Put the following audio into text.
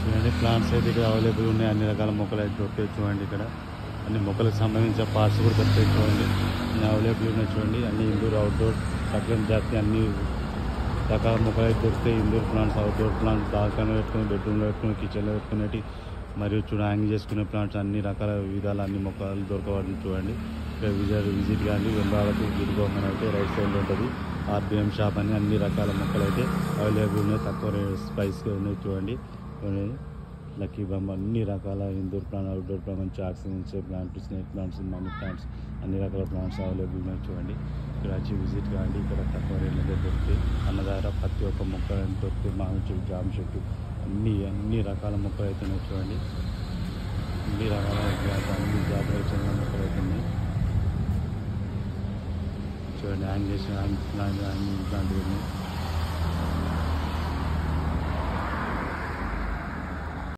చూడండి ప్లాంట్స్ అయితే ఇక్కడ అవైలబుల్ ఉన్నాయి అన్ని రకాల మొక్కలు అయితే దొరుకుతాయి చూడండి ఇక్కడ అన్ని మొక్కలకు సంబంధించిన పార్ట్స్ కూడా దొరుకుతాయి చూడండి అన్ని అవైలబుల్ ఉన్నాయి చూడండి అన్ని ఇండోర్ అవుట్డోర్ రకం జాతి అన్ని రకాల మొక్కలు అయితే దొరుకుతాయి ఇండోర్ ప్లాంట్స్ అవుట్డోర్ ప్లాంట్స్ బాల్కనీలో పెట్టుకుని బెడ్రూమ్లో పెట్టుకుని కిచెన్లో పెట్టుకునేటి మరియు చూడ హ్యాంగ్ చేసుకునే ప్లాంట్స్ అన్ని రకాల విధాల అన్ని మొక్కలు దొరకబడి చూడండి ఇక్కడ విజిట్ విజిట్ కానీ వెంబాలకు గిరిగోమని అయితే రైట్ సైడ్లో ఉంటుంది ఆర్బిఎం షాప్ అని అన్ని రకాల మొక్కలు అయితే అవైలబుల్ ఉన్నాయి తక్కువ స్పైస్గా ఉన్నాయి చూడండి చూడండి లక్కీ బొమ్మ అన్ని రకాల ఇండోర్ ప్లాంట్ అవుట్డోర్ ప్లాంట్ మంచి ఆక్సిజన్ ఇచ్చే plant snake plants money plants అన్ని రకాల ప్లాంట్స్ అవైలబుల్ ఉన్నాయి చూడండి ఇక్కడ వచ్చి విజిట్ కాండి ఇక్కడ తక్కువ రేట్లకే దొరుకుతాయి అన్న దగ్గర ప్రతి ఒక్క మొక్క దొరుకుతాయి మామిడి చెట్టు జామ చెట్టు అన్ని అన్ని రకాల మొక్కలు అయితే ఉన్నాయి చూడండి అన్ని రకాల జాత- అన్ని జాతర చెందిన మొక్కలు అయితే ఉన్నాయి చూడండి హ్యాంగ్ చేసిన హ్యాంగ్ ప్లాంట్ హ్యాంగ్ ఇట్లాంటివి ఉన్నాయి